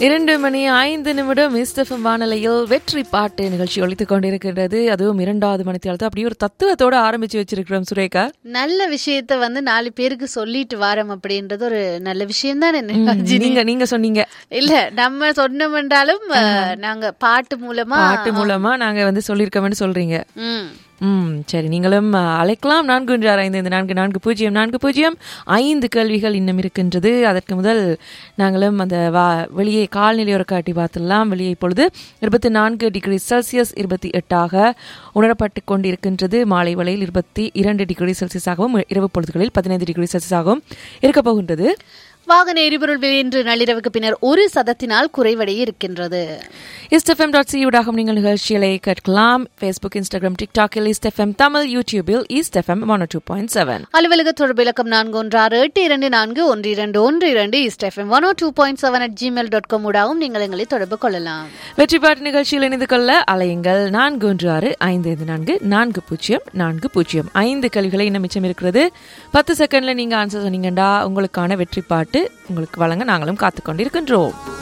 இரண்டு மணி ஐந்து நிமிடம் இஸ்தஃபம் வானலையில் வெற்றி பாட்டு நிகழ்ச்சி ஒழித்துக் கொண்டிருக்கின்றது அதுவும் இரண்டாவது மணித்தியாலத்தை அப்படியே ஒரு தத்துவத்தோட ஆரம்பிச்சு வச்சிருக்கிறோம் சுரேகா நல்ல விஷயத்த வந்து நாலு பேருக்கு சொல்லிட்டு வாரம் அப்படின்றது ஒரு நல்ல விஷயம் தானே நீங்க நீங்க சொன்னீங்க இல்ல நம்ம சொன்னோம்ன்றாலும் அஹ், நாங்க பாட்டு மூலமா பாட்டு மூலமா நாங்க வந்து சொல்லியிருக்கோம்னு சொல்றீங்க ம் ம் சரி நீங்களும் அஹ், அழைக்கலாம் நான்கு ஒன்று ஆறு ஐந்து ஐந்து நான்கு நான்கு பூஜ்ஜியம் நான்கு பூஜ்ஜியம் ஐந்து கேள்விகள் இன்னும் இருக்கின்றது அதற்கு முதல் நாங்களும் அந்த வா வெளியே கால்நிலையோர காட்டி பார்த்துடலாம் வெளியே இப்பொழுது இருபத்தி நான்கு டிகிரி செல்சியஸ் இருபத்தி எட்டாக உணரப்பட்டு கொண்டிருக்கின்றது மாலை வேளையில் இருபத்தி இரண்டு டிகிரி செல்சியஸாகவும் இரவு பொழுதுகளில் பதினைந்து டிகிரி செல்சியஸாகவும் இருக்கப் போகின்றது வாகன எரிபொருள் விலை இன்று நள்ளிரவுக்கு பின்னர் ஒரு சதத்தினால் குறைவடைய இருக்கின்றது இஸ்டெஃப்எம் டாட் சியூடாகவும் நீங்கள் நிகழ்ச்சிகளை கேட்கலாம் ஃபேஸ்புக் இன்ஸ்டாகிராம் டிக்டாக்கில் இஸ்டெஃப்எம் தமிழ் யூடியூபில் இஸ்டெஃப்எம் ஒன் டூ பாயிண்ட் செவன் அலுவலக தொடர்பு இலக்கம் நான்கு ஒன்று ஆறு எட்டு இரண்டு நான்கு ஒன்று இரண்டு ஒன்று இரண்டு இஸ்டெஃப்எம் one two point seven at Gmail dot com ஊடாகவும் நீங்கள் எங்களை தொடர்பு கொள்ளலாம் வெற்றி பாட்டு நிகழ்ச்சியில் இணைந்து கொள்ள அலையுங்கள் நான்கு ஒன்று ஆறு ஐந்து ஐந்து நான்கு நான்கு பூஜ்ஜியம் நான்கு பூஜ்ஜியம் ஐந்து கேள்விகளை இன்னும் மிச்சம் இருக்கிறது பத்து செகண்ட்ல நீங்க ஆன்சர் சொன்னீங்கடா உங்களுக்கான வெற்றி பாட்டு உங்களுக்கு வழங்க நாங்களும் காத்துக்கொண்டிருக்கின்றோம்